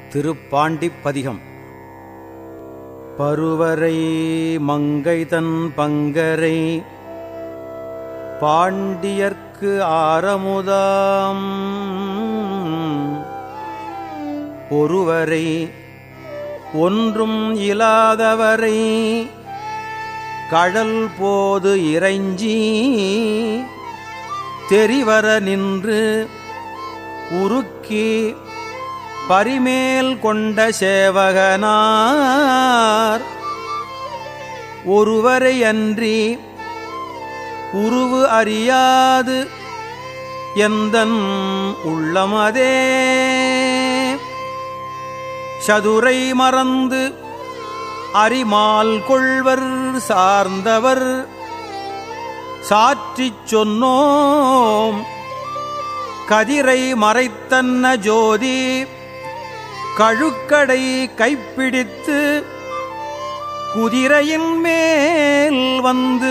திருப்பாண்டிப்பதிகம் பருவரை மங்கைதன் பங்கரை பாண்டியர்க்கு ஆரமுதாம் ஒருவரை ஒன்றும் இலாதவரை கடல் போது இறைஞ்சி தெரிவர நின்று உருக்கி பரிமேல் கொண்ட சேவகனார் ஒருவரை அன்றி உருவு அறியாது எந்தன் உள்ளமதே சதுரை மறந்து அரிமால் கொள்வர் சார்ந்தவர் சாற்றிச் சொன்னோம் கதிரை மறைத்தன்ன ஜோதி கழுக்கடை கைப்பிடித்து குதிரையின் மேல் வந்து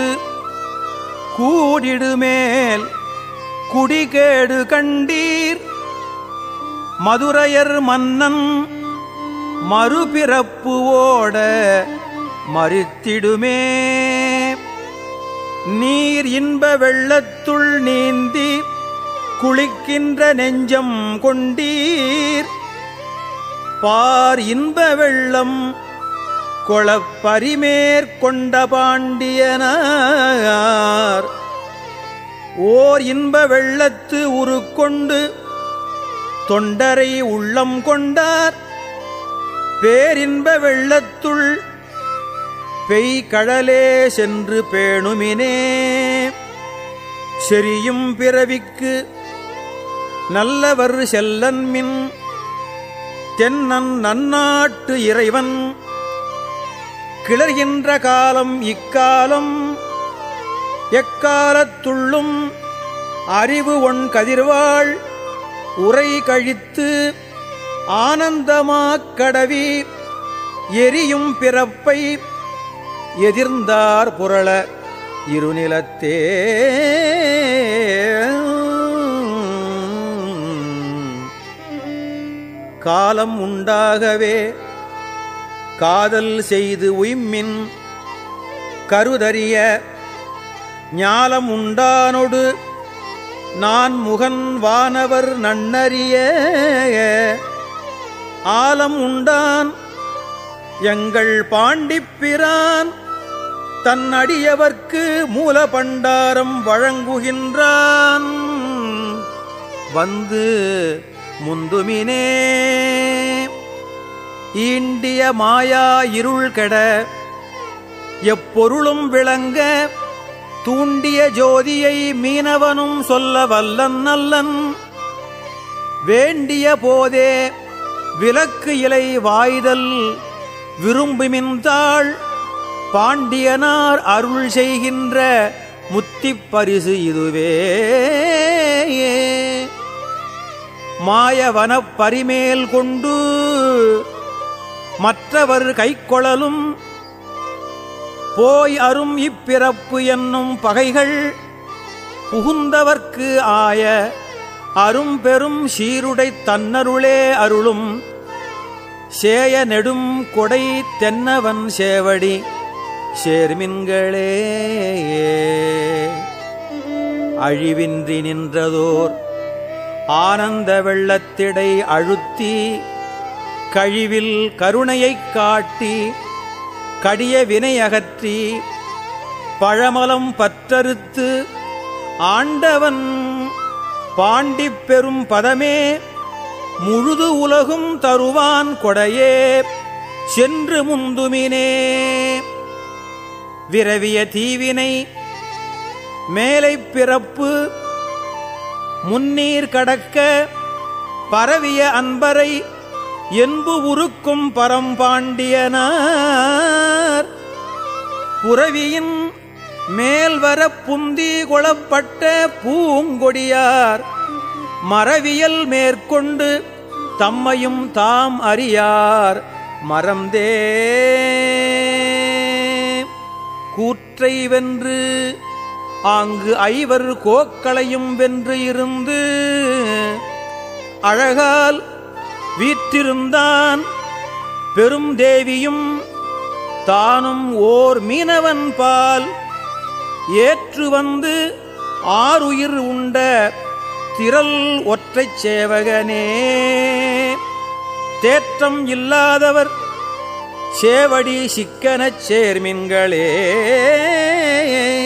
கூடிடுமேல் குடிகேடு கண்டீர் மதுரையர் மன்னன் மறுபிறப்பு ஓட மறித்திடுமே நீர் இன்ப வெள்ளத்துள் நீந்தி குளிக்கின்ற நெஞ்சம் கொண்டீர் பார் இன்ப வெள்ளம் கொளப்பரிமேற்கொண்ட பாண்டியனார் ஓர் இன்ப வெள்ளத்து உருக்கொண்டு தொண்டரை உள்ளம் கொண்டார் பேரின்ப வெள்ளத்துள் பெய்கடலே சென்று பேணுமினே செரியும் பிறவிக்கு நல்லவர் செல்லன்மின் தென்னன் நன்னாட்டு இறைவன் கிளர்கின்ற காலம் இக்காலம் எக்காலத்துள்ளும் அறிவு ஒன் கதிர்வாள் உரை கழித்து ஆனந்தமாக் கடவி எரியும் பிறப்பை எதிர்ந்தார் புரள இருநிலத்தே காலம் உண்டாகவே காதல் செய்து உய்மின் கருதறிய ஞாலம் உண்டானொடு நான் முகன் வானவர் நன்னறிய ஆலம் உண்டான் எங்கள் பாண்டிப்பிரான் தன் அடியவர்க்கு மூல பண்டாரம் வழங்குகின்றான் வந்து முந்துமினே ஈண்டிய மாயா இருள் கெட எப்பொருளும் விளங்க தூண்டிய ஜோதியை மீனவனும் சொல்ல வல்லன் நல்லன் வேண்டிய போதே விலக்கு இலை வாய்தல் விரும்புமின்தாள் பாண்டியனார் அருள் செய்கின்ற முத்திப் பரிசு இதுவே மாயவனப் பரிமேல் கொண்டு மற்றவர் கைக்கொழலும் போய் அரும் இப்பிறப்பு என்னும் பகைகள் புகுந்தவர்க்கு ஆய அரும் பெரும் சீருடை தன்னருளே அருளும் சேய நெடும் கொடை தென்னவன் சேவடி சேர்மின்களே அழிவின்றி நின்றதோர் ஆனந்த வெள்ளத்திடை அழுத்தி கழிவில் கருணையைக் காட்டி கடிய வினை அகற்றி பழமலம் பற்றறுத்து ஆண்டவன் பாண்டிப் பெரும் பதமே முழுது உலகும் தருவான் கொடையே சென்று முந்துமினே விரவிய தீவினை மேலை பிறப்பு முன்னீர் கடக்க பரவிய அன்பரை என்பு உருக்கும் பரம்பாண்டியனார் புறவியின் மேல்வர புந்தி கொளப்பட்ட பூங்கொடியார் மரவியல் மேற்கொண்டு தம்மையும் தாம் அறியார் மறந்தே கூற்றை வென்று ஆங்கு ஐவர் கோக்களையும் வென்று இருந்து அழகால் வீற்றிருந்தான் பெரும் தேவியும் தானும் ஓர் மீனவன் பால் ஏற்று வந்து ஆறுயிர் உண்ட திரள் ஒற்றைச் சேவகனே தேற்றம் இல்லாதவர் சேவடி சிக்கனச் சேர்மின்களே